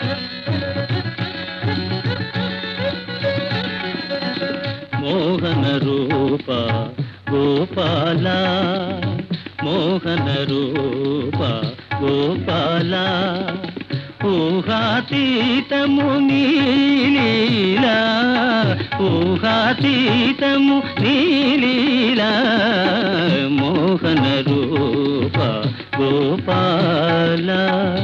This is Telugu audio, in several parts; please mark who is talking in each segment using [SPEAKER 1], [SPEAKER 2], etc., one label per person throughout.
[SPEAKER 1] మోహన రూప గోపాల మోహన రూప గోపాల ఊహాతీతము నీలీలా ఊహాతీతము నీలీలా మోహన రూప గోపాల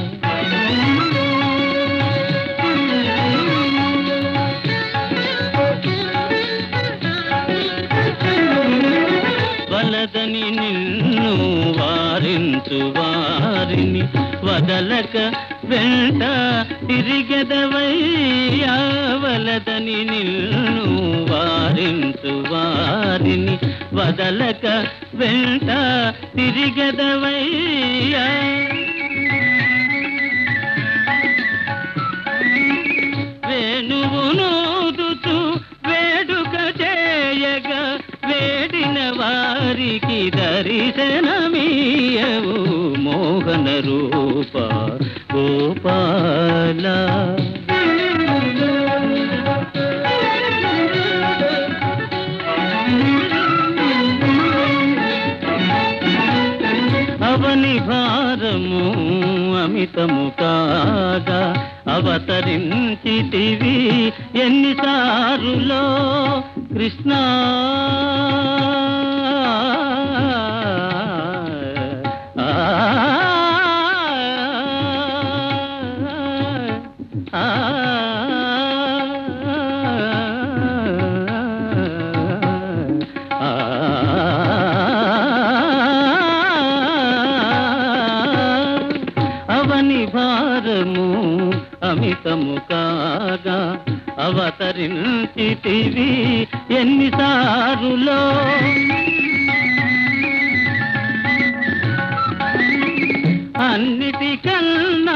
[SPEAKER 1] వలదని నిన్ను వారించు వారిని వదలక వెంట తిరిగెదవయ్యా వలదని నిన్ను వారించు వారిని వదలక వెంట తిరిగెదవయ్యా వేణువు నోదుతూ వేడుక చేయగా వేడిన వారికి దర్శనమీయవు మోహన రూప గోపాల అవని భారము అమితము కాగా అవతరించితివి ఎన్నిసారులో కృష్ణ ఆ, ఆ, అవని భారము అమితము కాగా అవతరించితివి ఎన్నిసారులో అన్నిటికన్నా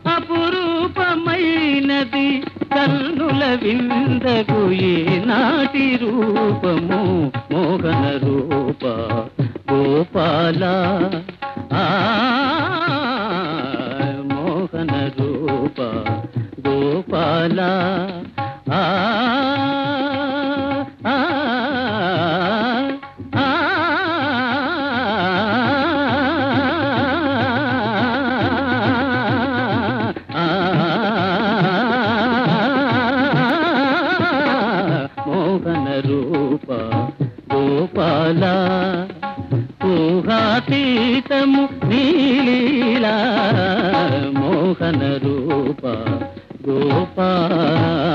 [SPEAKER 1] అపురూపమైనది కన్నుల విందకు నాటి రూపము మోహన రూప గోపాల ఆ మోహన రూప గోపాల ఆ ఆ, ఆ, మోహన రూప గోపాల ఊహాతీతము నీలీలా మోహన రూప గోపాల